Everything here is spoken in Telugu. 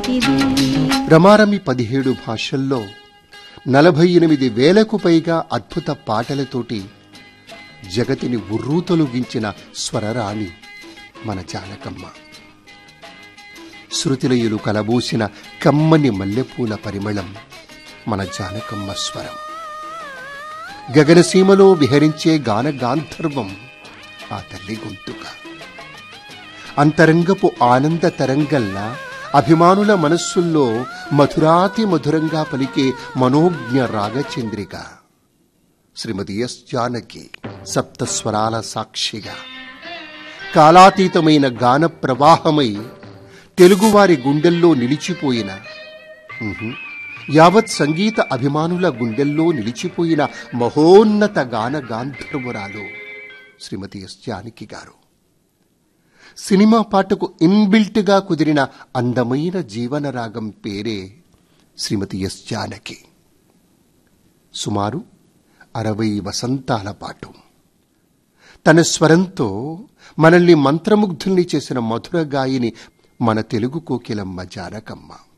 లాంటిది రమారమి పదిహేడు భాషల్లో నలభై ఎనిమిది వేలకు పైగా అద్భుత పాటలతోటి జగతిని ఉర్రూతొలుగించిన స్వరరాణి మన జానకమ్మ శృతిలయులు కలబూసిన కమ్మని మల్లెపూల పరిమళం మన జానకమ్మ స్వరం గగనసీమలో విహరించే గాన గాంధర్వం ఆ తల్లి గొంతుక అంతరంగపు ఆనంద తరంగల్లా అభిమానుల మనస్సుల్లో మధురాతి మధురంగా పలికే మనోజ్ఞ రాగచంద్రిక శ్రీమతి ఎస్ జానకి సప్తస్వరాల సాక్షిగా కాలాతీతమైన గాన ప్రవాహమై తెలుగువారి గుండెల్లో నిలిచిపోయిన ఉహు, యావత్ సంగీత అభిమానుల గుండెల్లో నిలిచిపోయిన మహోన్నత గాన గాంధర్వురాలు శ్రీమతి ఎస్ జానకి గారు సినిమా పాటకు ఇన్బిల్ట్గా కుదిరిన అందమైన జీవన రాగం పేరే శ్రీమతి ఎస్ జానకి సుమారు అరవై వసంతాల పాటు తన స్వరంతో మనల్ని మంత్రముగ్ధుల్ని చేసిన మధుర గాయని మన తెలుగు కోకిలమ్మ జానకమ్మ